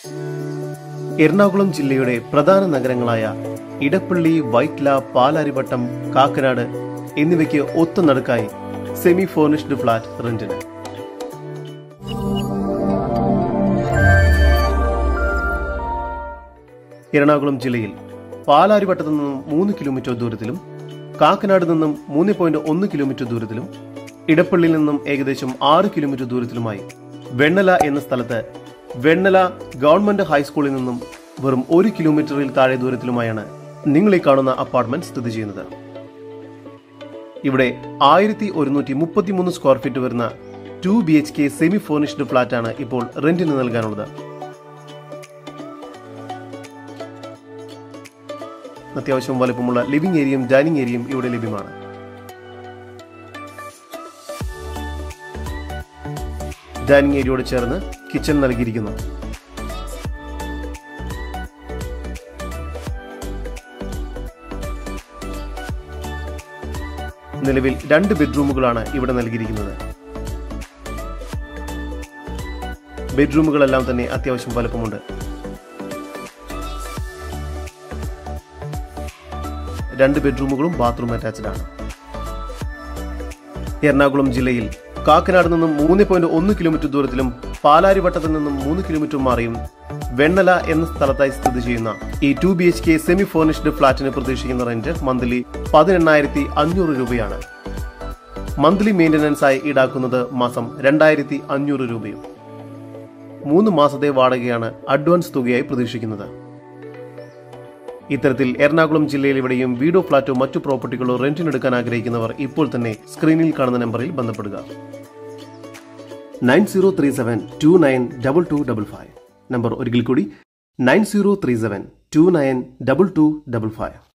എറണാകുളം ജില്ലയുടെ പ്രധാന നഗരങ്ങളായ ഇടപ്പള്ളി വൈറ്റ്ല പാലാരിവട്ടം കാക്കനാട് എന്നിവയ്ക്ക് ഒത്തുനടുക്കായി സെമി ഫേർണിഷ്ഡ് ഫ്ളാറ്റ് റെന്റിന് എറണാകുളം ജില്ലയിൽ പാലാരിവട്ടത്തു നിന്നും മൂന്ന് കിലോമീറ്റർ ദൂരത്തിലും കാക്കനാട് നിന്നും മൂന്ന് പോയിന്റ് ഒന്ന് കിലോമീറ്റർ ദൂരത്തിലും ഇടപ്പള്ളിയിൽ നിന്നും ഏകദേശം ആറ് കിലോമീറ്റർ ദൂരത്തിലുമായി വെണ്ണല എന്ന സ്ഥലത്ത് വെണ്ണല ഗവൺമെന്റ് ഹൈസ്കൂളിൽ നിന്നും വെറും ഒരു കിലോമീറ്ററിൽ താഴെ ദൂരത്തിലുമായാണ് നിങ്ങൾ ഈ കാണുന്ന അപ്പാർട്ട്മെന്റ് സ്ഥിതി ചെയ്യുന്നത് ഇവിടെ ആയിരത്തി ഒരുന്നൂറ്റി മുപ്പത്തിമൂന്ന് സ്ക്വയർ ഫീറ്റ് വരുന്ന two B H K semi furnished ഫ്ളാറ്റാണ് ഇപ്പോൾ റെന്റിന് നൽകാനുള്ളത് അത്യാവശ്യം വലുപ്പമുള്ള ലിവിംഗ് ഏരിയയും ഡൈനിങ് ഏരിയയും ഇവിടെ ലഭ്യമാണ് ഡൈനിങ് ഏരിയയോട് ചേർന്ന് കിച്ചൺ നൽകിയിരിക്കുന്നു നിലവിൽ രണ്ട് ബെഡ്റൂമുകളാണ് ഇവിടെ നൽകിയിരിക്കുന്നത് ബെഡ്റൂമുകളെല്ലാം തന്നെ അത്യാവശ്യം വലുപ്പമുണ്ട് രണ്ട് ബെഡ്റൂമുകളും ബാത്റൂം അറ്റാച്ച്ഡ് ആണ് എറണാകുളം ജില്ലയിൽ കാക്കനാട് നിന്നും മൂന്ന് പോയിന്റ് ഒന്ന് കിലോമീറ്റർ ദൂരത്തിലും പാലാരിവട്ടത്തിൽ നിന്നും മൂന്ന് കിലോമീറ്റർ മാറിയും വെണ്ണല എന്ന സ്ഥലത്തായി സ്ഥിതി ചെയ്യുന്ന ഈ two B H K semi furnished ഫ്ളാറ്റിന് പ്രതീക്ഷിക്കുന്ന റെന്റ് മന്ത്ലി പതിനെണ്ണായിരത്തി അഞ്ഞൂറ് രൂപയാണ് മന്ത്ലി മെയിന്റനൻസ് ആയി ഈടാക്കുന്നത് മാസം രണ്ടായിരത്തി അഞ്ഞൂറ് രൂപയും മൂന്ന് മാസത്തെ വാടകയാണ് അഡ്വാൻസ് തുകയായി പ്രതീക്ഷിക്കുന്നത് ഇത്തരത്തിൽ എറണാകുളം ജില്ലയിൽ ഇവിടെയും വീടോ ഫ്ളാറ്റോ മറ്റു പ്രോപ്പർട്ടികളോ റെന്റിനെടുക്കാൻ ആഗ്രഹിക്കുന്നവർ ഇപ്പോൾ തന്നെ സ്ക്രീനിൽ കാണുന്ന നമ്പറിൽ ബന്ധപ്പെടുക nine zero three seven two nine double two double five number ഒരിക്കൽ കൂടി nine zero three seven two nine double two double five